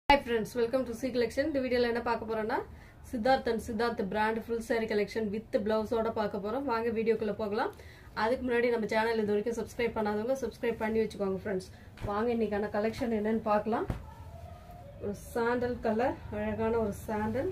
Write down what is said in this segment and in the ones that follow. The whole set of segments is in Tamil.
hi friends welcome to C collection இந்த வீடியோவில் என்ன பார்க்க போறோம்னா Siddharth and Siddharth brand full saree collection with பிளவுஸோட பார்க்க போறோம் வாங்க வீடியோக்குள்ள போகலாம் அதுக்கு முன்னாடி நம்ம சேனல் இது வரைக்கும் சப்ஸ்கிரைப் பண்ணாதவங்க சப்ஸ்கிரைப் பண்ணி வச்சுக்கோங்க ஃப்ரெண்ட்ஸ் வாங்க இன்னைக்கான கலெக்ஷன் என்னன்னு பார்க்கலாம் ஒரு சாண்டல் கலர் அழகான ஒரு சாண்டல்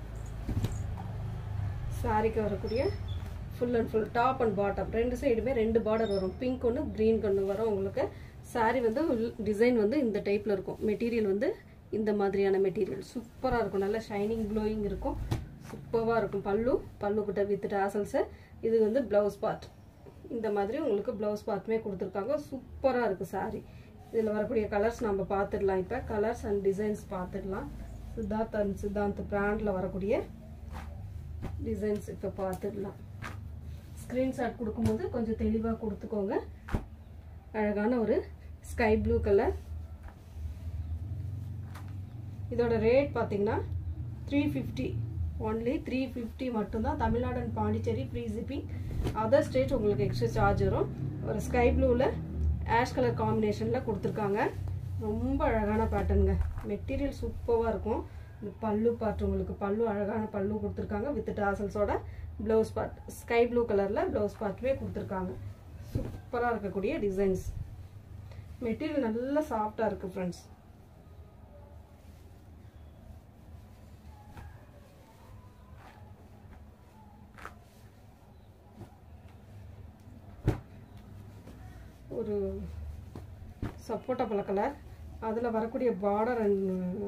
சாரிக்கு வரக்கூடிய full and full top and bottom ரெண்டு சைடுமே ரெண்டு பார்டர் வரும் பிங்க் ஒன்று க்ரீன் ஒன்று வரும் உங்களுக்கு சாரி வந்து டிசைன் வந்து இந்த டைப்பில் இருக்கும் மெட்டீரியல் வந்து இந்த மாதிரியான மெட்டீரியல் சூப்பராக இருக்கும் நல்லா ஷைனிங் க்ளோயிங் இருக்கும் சூப்பராக இருக்கும் பல்லு பல்லு கிட்ட வித் டாசல்ஸு இது வந்து ப்ளவுஸ் பார்ட் இந்த மாதிரி உங்களுக்கு ப்ளவுஸ் பார்ட்டுமே கொடுத்துருக்காங்க சூப்பராக இருக்குது சாரி இதில் வரக்கூடிய கலர்ஸ் நம்ம பார்த்துடலாம் இப்போ கலர்ஸ் அண்ட் டிசைன்ஸ் பார்த்துடலாம் சித்தார்த் அண்ட் சித்தாந்த் பிராண்டில் வரக்கூடிய டிசைன்ஸ் இப்போ பார்த்துடலாம் ஸ்க்ரீன்ஷாட் கொடுக்கும்போது கொஞ்சம் தெளிவாக கொடுத்துக்கோங்க அழகான ஒரு ஸ்கை ப்ளூ கலர் இதோட ரேட் பார்த்தீங்கன்னா three fifty only three fifty மட்டும்தான் Tamil Nadu and Pondicherry free shipping other state உங்களுக்கு எக்ஸ்ட்ரா சார்ஜ் வரும் ஒரு ஸ்கை ப்ளூவில் ஆஷ் கலர் காம்பினேஷனில் கொடுத்துருக்காங்க ரொம்ப அழகான பேட்டர்னுங்க மெட்டீரியல் சூப்பராக இருக்கும் இந்த பல்லு பார்ட் உங்களுக்கு பல்லு அழகான பல்லு கொடுத்துருக்காங்க வித் டாசல்ஸோட ப்ளவுஸ் பார்ட் ஸ்கை ப்ளூ கலரில் ப்ளவுஸ் பார்ட்டுமே கொடுத்துருக்காங்க சூப்பராக இருக்கக்கூடிய டிசைன்ஸ் மெட்டீரியல் நல்லா சாஃப்டாக இருக்குது ஃப்ரெண்ட்ஸ் ஒரு சப்போட்டா பழ கலர் அதில் வரக்கூடிய பார்டர் அண்ட்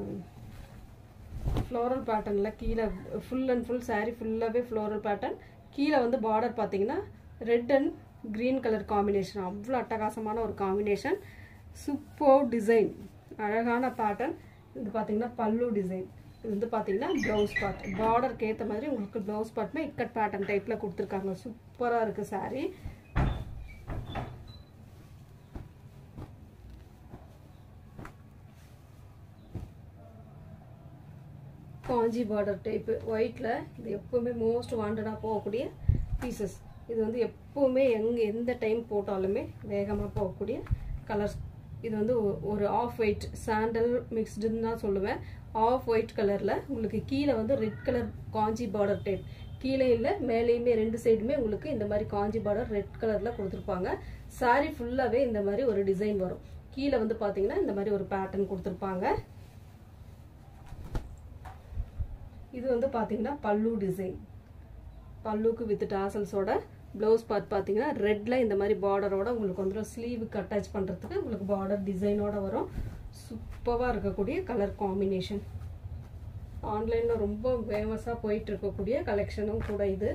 ஃப்ளோரல் பேட்டர்னில் கீழே ஃபுல் அண்ட் ஃபுல் சாரீ ஃபுல்லாகவே ஃப்ளோரல் பேட்டர்ன் கீழே வந்து பார்டர் பார்த்தீங்கன்னா red and green colour combination அவ்வளோ அட்டகாசமான ஒரு காம்பினேஷன் சூப்பர் டிசைன் அழகான பேட்டர்ன் இது பார்த்தீங்கன்னா பல்லு டிசைன் இது வந்து பார்த்தீங்கன்னா ப்ளவுஸ் பார்ட் பார்டருக்கு ஏற்ற மாதிரி உங்களுக்கு ப்ளவுஸ் பார்ட்டுமே இக்கட் பேட்டர்ன் டைப்பில் கொடுத்துருக்காங்க சூப்பராக இருக்குது சாரீ காஞ்சி பார்டர் டைப்பு ஒயிட்டில் இது எப்போவுமே மோஸ்ட் வாண்டடாக போகக்கூடிய பீசஸ் இது வந்து எப்போவுமே எங்கே எந்த டைம் போட்டாலுமே வேகமாக போகக்கூடிய கலர்ஸ் இது வந்து ஒரு ஆஃப் ஒயிட் சாண்டல் மிக்ஸ்டுன்னு தான் சொல்லுவேன் ஆஃப் ஒயிட் கலரில் உங்களுக்கு கீழே வந்து red colour Kanchi border type கீழே இல்லை மேலேயுமே ரெண்டு சைடுமே உங்களுக்கு இந்த மாதிரி காஞ்சி பார்டர் ரெட் கலரில் கொடுத்துருப்பாங்க சாரீ ஃபுல்லாகவே இந்த மாதிரி ஒரு டிசைன் வரும் கீழே வந்து பார்த்தீங்கன்னா இந்த மாதிரி ஒரு பேட்டர்ன் கொடுத்துருப்பாங்க இது வந்து பார்த்தீங்கன்னா பல்லு டிசைன் பல்லுக்கு வித் டாசல்ஸோட ப்ளவுஸ் பார்ட் பார்த்தீங்கன்னா ரெட்டில் இந்த மாதிரி பார்டரோட உங்களுக்கு வந்துடும் ஸ்லீவுக்கு அட்டாச் பண்ணுறதுக்கு உங்களுக்கு பார்டர் டிசைனோட வரும் சூப்பராக இருக்கக்கூடிய கலர் காம்பினேஷன் ஆன்லைனில் ரொம்ப ஃபேமஸாக போயிட்டு இருக்கக்கூடிய கலெக்ஷனும் கூட இது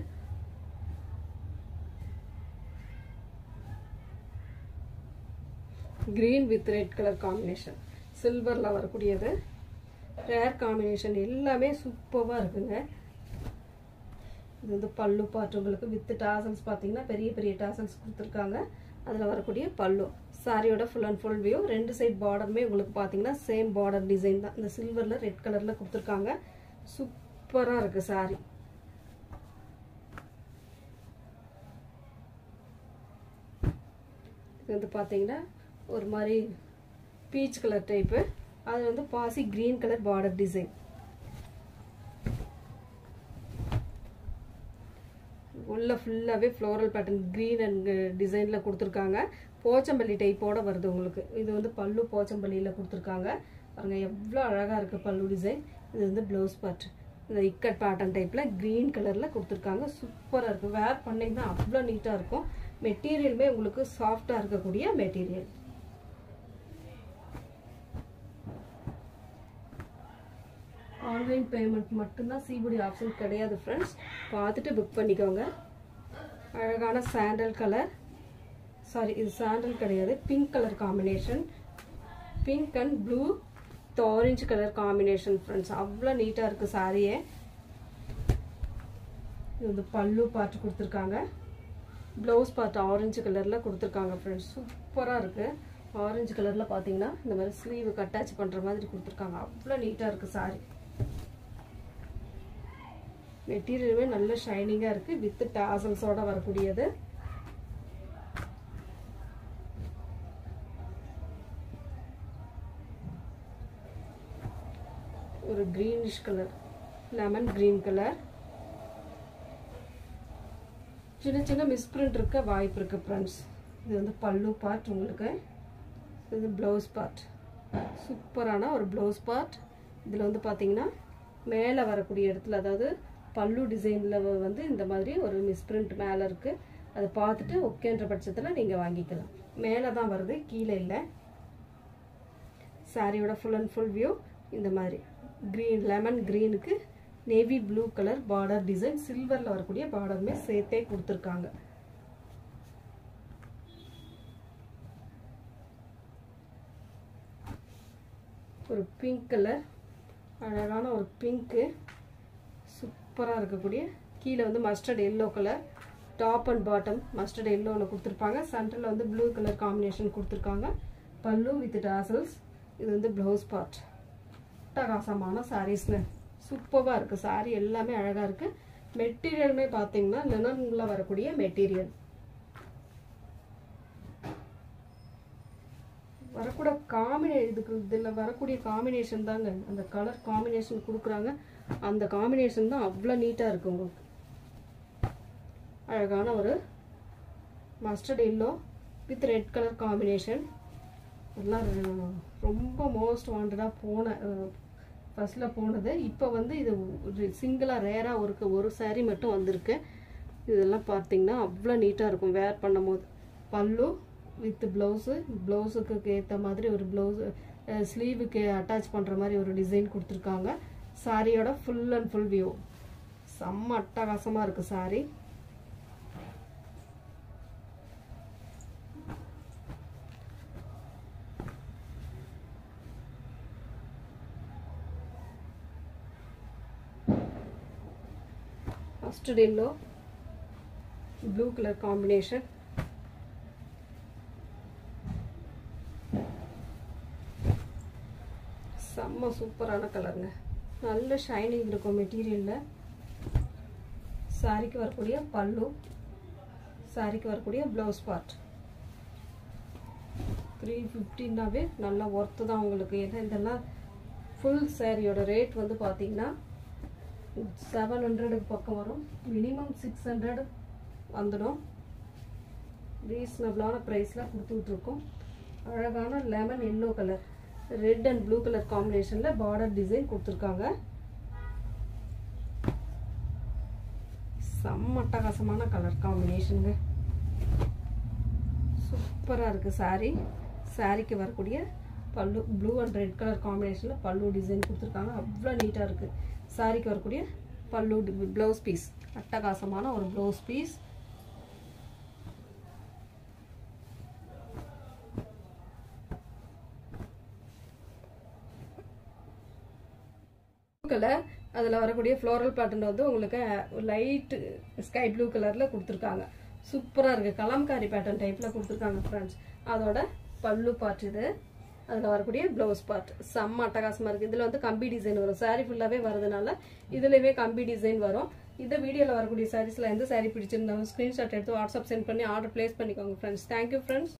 green with red colour combination சில்வரில் வரக்கூடியது ரேர் காம்பினேஷன் எல்லாமே சூப்பராக இருக்குங்க இது வந்து பல்லு பார்ட் உங்களுக்கு வித் டாசல்ஸ் பார்த்தீங்கன்னா பெரிய பெரிய டாசல்ஸ் கொடுத்துருக்காங்க அதில் வரக்கூடிய பல்லு சாரியோட ஃபுல் அண்ட் ஃபுல் வியூ ரெண்டு சைட் பார்டருமே உங்களுக்கு பார்த்தீங்கன்னா சேம் பார்டர் டிசைன் தான் இந்த சில்வரில் ரெட் கலரில் கொடுத்துருக்காங்க சூப்பராக இருக்குது சாரி இது வந்து பார்த்தீங்கன்னா ஒரு மாதிரி பீச் கலர் டைப்பு அது வந்து பாசி கிரீன் கலர் பார்டர் டிசைன் உள்ள ஃபுல்லாகவே ஃப்ளோரல் பேட்டர்ன் க்ரீன் அண்ட் டிசைனில் கொடுத்துருக்காங்க போச்சம்பள்ளி டைப்போட வருது உங்களுக்கு இது வந்து பல்லு போச்சம்பள்ளியில் கொடுத்துருக்காங்க பாருங்க எவ்வளோ அழகாக இருக்குது பல்லு டிசைன் இது வந்து ப்ளவுஸ் பார்ட் இந்த இக்கட் பேட்டர்ன் டைப்பில் க்ரீன் கலரில் கொடுத்துருக்காங்க சூப்பராக இருக்குது வேர் பண்ணிங்கன்னா அவ்வளோ நீட்டாக இருக்கும் மெட்டீரியலுமே உங்களுக்கு சாஃப்டாக இருக்கக்கூடிய மெட்டீரியல் ஆன்லைன் பேமெண்ட் மட்டும்தான் சிபிடி ஆப்ஷன் கிடையாது ஃப்ரெண்ட்ஸ் பார்த்துட்டு புக் பண்ணிக்கோங்க அழகான சாண்டல் கலர் சாரி இது சாண்டல் கிடையாது pink colour combination pink and blue orange colour combination friends அவ்வளோ நீட்டாக இருக்குது சாரியே இது வந்து பல்லு பார்ட் கொடுத்துருக்காங்க ப்ளவுஸ் பார்ட் ஆரஞ்சு கலரில் கொடுத்துருக்காங்க ஃப்ரெண்ட்ஸ் சூப்பராக இருக்குது ஆரஞ்சு கலரில் பார்த்தீங்கன்னா இந்த மாதிரி ஸ்லீவுக்கு அட்டாச் பண்ணுற மாதிரி கொடுத்துருக்காங்க அவ்வளோ நீட்டாக இருக்குது சாரி மெட்டீரியலுமே நல்ல ஷைனிங்காக இருக்குது வித் டாசல்ஸோட வரக்கூடியது ஒரு greenish colour lemon green colour சின்ன சின்ன மிஸ்பிரிண்ட் இருக்க வாய்ப்பு இருக்குது ஃப்ரெண்ட்ஸ் இது வந்து பல்லு பார்ட் உங்களுக்கு இது ப்ளவுஸ் பார்ட் சூப்பரான ஒரு ப்ளவுஸ் பார்ட் இதில் வந்து பார்த்தீங்கன்னா மேலே வரக்கூடிய இடத்துல அதாவது பல்லு டிசைனில் வந்து இந்த மாதிரி ஒரு மிஸ்பிரிண்ட் மேலே இருக்குது அதை பார்த்துட்டு ஓகேன்ற பட்சத்தில் நீங்கள் வாங்கிக்கலாம் மேலே தான் வருது கீழே இல்லை சாரியோட ஃபுல் அண்ட் ஃபுல் வியூ இந்த மாதிரி க்ரீன் லெமன் க்ரீனுக்கு navy blue colour border design சில்வரில் வரக்கூடிய பார்டருமே சேர்த்தே கொடுத்துருக்காங்க ஒரு பிங்க் கலர் அழகான ஒரு பிங்க்கு சூப்பராக இருக்கக்கூடிய கீழே வந்து mustard yellow colour top and bottom mustard எல்லோவில் கொடுத்துருப்பாங்க சென்டரில் வந்து ப்ளூ கலர் காம்பினேஷன் கொடுத்துருக்காங்க பல்லு வித் டாசல்ஸ் இது வந்து ப்ளவுஸ் பார்ட் அட்டகாசமான சாரீஸ்ங்க சூப்பராக இருக்குது சாரீ எல்லாமே அழகாக இருக்குது மெட்டீரியலுமே பார்த்தீங்கன்னா லினனில் வரக்கூடிய மெட்டீரியல் வரக்கூட காம்பினே இதுக்கு இதில் வரக்கூடிய காம்பினேஷன் தாங்க அந்த கலர் காம்பினேஷன் கொடுக்குறாங்க அந்த காம்பினேஷன் தான் அவ்வளோ நீட்டாக இருக்குது உங்களுக்கு அழகான ஒரு mustard yellow with red colour combination எல்லாம் ரொம்ப மோஸ்ட் வாண்டடாக போன ஃபஸ்ட்டில் போனது இப்போ வந்து இது சிங்கிளாக ரேராக ஒரு ஒரு சாரீ மட்டும் வந்திருக்கு இதெல்லாம் பார்த்தீங்கன்னா அவ்வளோ நீட்டாக இருக்கும் வேர் பண்ணும் போது பல்லு வித் ப்ளவுஸு ப்ளவுஸுக்கு ஏற்ற மாதிரி ஒரு ப்ளவுஸு ஸ்லீவுக்கு அட்டாச் பண்ணுற மாதிரி ஒரு டிசைன் கொடுத்துருக்காங்க சாரியோட ஃபுல் அண்ட் ஃபுல் வியூ செம்ம அட்டகாசமாக இருக்குது sari mustard yellow blue color combination செம்ம சூப்பரான கலருங்க நல்ல ஷைனிங் இருக்கும் மெட்டீரியலில் சாரிக்கு வரக்கூடிய பல்லு சாரிக்கு வரக்கூடிய ப்ளவுஸ் பார்ட் த்ரீ ஃபிஃப்டின்னாவே நல்லா ஒர்த்து தான் உங்களுக்கு ஏன்னா இதெல்லாம் ஃபுல் சாரியோட ரேட் வந்து பார்த்தீங்கன்னா செவன் ஹண்ட்ரடுக்கு பக்கம் வரும் மினிமம் சிக்ஸ் ஹண்ட்ரட் வந்துடும் ரீசனபிளான ப்ரைஸில் கொடுத்துட்ருக்கோம் அழகான lemon yellow colour red and blue colour காம்பினேஷனில் பார்டர் டிசைன் கொடுத்துருக்காங்க செம்ம அட்டகாசமான கலர் காம்பினேஷனுங்க சூப்பராக இருக்குது சாரீ சாரீக்கு வரக்கூடிய பல்லு ப்ளூ அண்ட் ரெட் கலர் காம்பினேஷனில் பல்லு டிசைன் கொடுத்துருக்காங்க அவ்வளோ நீட்டாக இருக்குது சாரிக்கு வரக்கூடிய பல்லு ப்ளவுஸ் பீஸ் அட்டகாசமான ஒரு ப்ளவுஸ் பீஸ் கலர் அதில் வரக்கூடிய ஃப்ளோரல் பேட்டர்ன் வந்து உங்களுக்கு லைட் ஸ்கை ப்ளூ கலரில் கொடுத்துருக்காங்க சூப்பராக இருக்குது கலம்காரி பேட்டர்ன் டைப்பில் கொடுத்துருக்காங்க ஃப்ரெண்ட்ஸ் அதோட பல்லு பார்ட் இது அதில் வரக்கூடிய ப்ளவுஸ் பார்ட் செம்ம அட்டகாசமாக இருக்குது இதில் வந்து கம்பி டிசைன் வரும் சாரீ ஃபுல்லாகவே வரதுனால இதுலேயே கம்பி டிசைன் வரும் இந்த வீடியோவில் வரக்கூடிய சாரீஸில் எந்த சாரீ பிடிச்சிருந்தாலும் ஸ்க்ரீன்ஷாட் எடுத்து வாட்ஸ்அப் சென்ட் பண்ணி ஆர்டர் ப்ளேஸ் பண்ணிக்கோங்க ஃப்ரெண்ட்ஸ் தேங்க்யூ ஃப்ரெண்ட்ஸ்